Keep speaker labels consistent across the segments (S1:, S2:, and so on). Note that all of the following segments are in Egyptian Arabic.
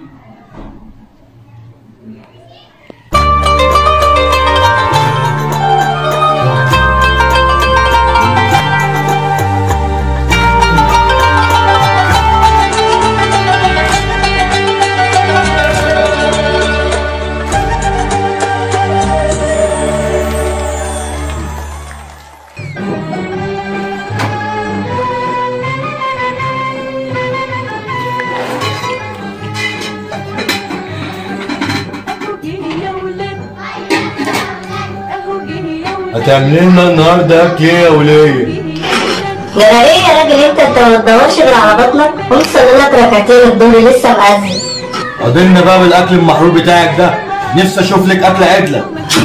S1: هتعملي لنا النهارده اكل ايه يا وليه؟
S2: ده انا ايه يا راجل انت انت ما تدورش غير على بطنك قوم صلي لك ركعتين الظهر لسه مأذن
S1: قضينا بقى بالاكل المحروق بتاعك ده نفسي اشوف لك اكله عدله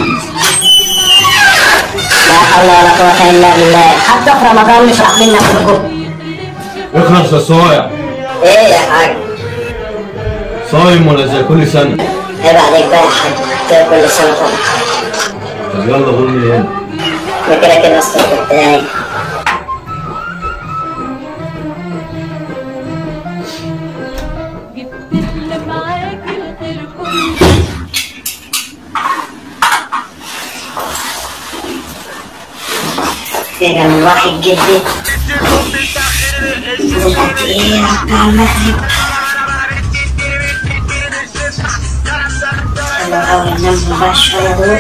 S2: لا حول ولا قوة الا بالله حتى في رمضان مش عاملين نفسكم
S1: اخلص يا صايع
S2: ايه يا حاج
S1: صايم ولا زي كل سنه
S2: عيب عليك بقى يا حاج كده كل سنة طبعا
S1: طب يلا قولي هنا
S2: انا كده كده اصلا كنت نايم
S3: جبت اللي معاك الخير كله
S2: كده من واحد جدي دلوقتي ايه يا رب على المغرب حلو قوي ننام بقى شوية دول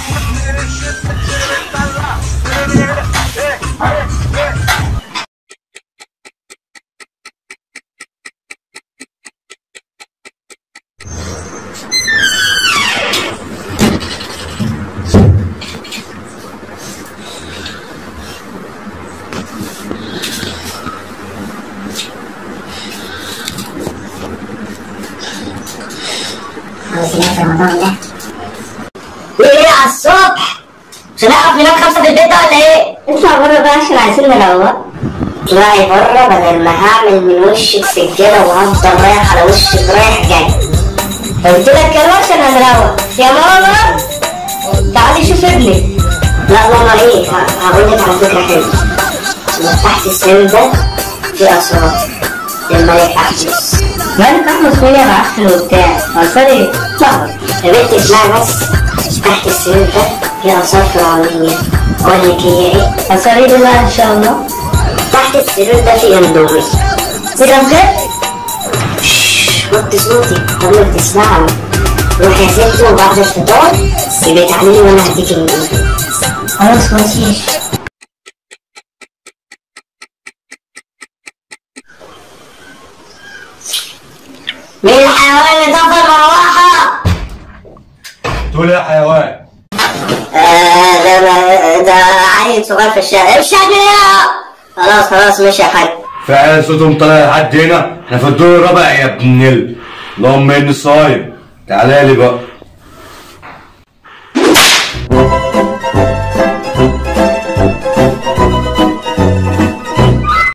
S2: عاوزين في رمضان ده ايه على الصبح مش هنعرف ننام خمسة في البيت ده ولا ايه؟ اطلع بره بقى عشان عايزين نروق اطلعي بره بدل ما هعمل من وشك سجادة وهفضل رايح على وشك رايح جاي قلت لك يا روح عشان هنروق يا ماما تعالي شوف ابنك لا ماما ايه ه- هقول لك على فكرة حلوة من تحت السن ده في اسرار للملك احمس مالك احمس فين يا معفن وبتاع عنصري لا يا بنتي اسمعي بس تحت السرير ده في اثار فرعونيه اقول لك هي ايه اثار دي بقى ان شاء الله تحت السرير ده في اندومي في كام كده وطي صوتي عمرك تسمعه روحي يا ستي وبعد الفطار يبقى تعالي لي وانا هديك الاندومي خلاص ماشي مين الحيوان اللي طفى المروحة؟
S1: تقول إيه يا حيوان
S2: آه ده ده عيل صغير في الشارع امشي يا جماعة. خلاص خلاص ماشي يا حاج
S1: فعلا صوتهم طالع لحد هنا احنا في الدور الرابع يا ابن ال اللهم اني صايم تعالى لي بقى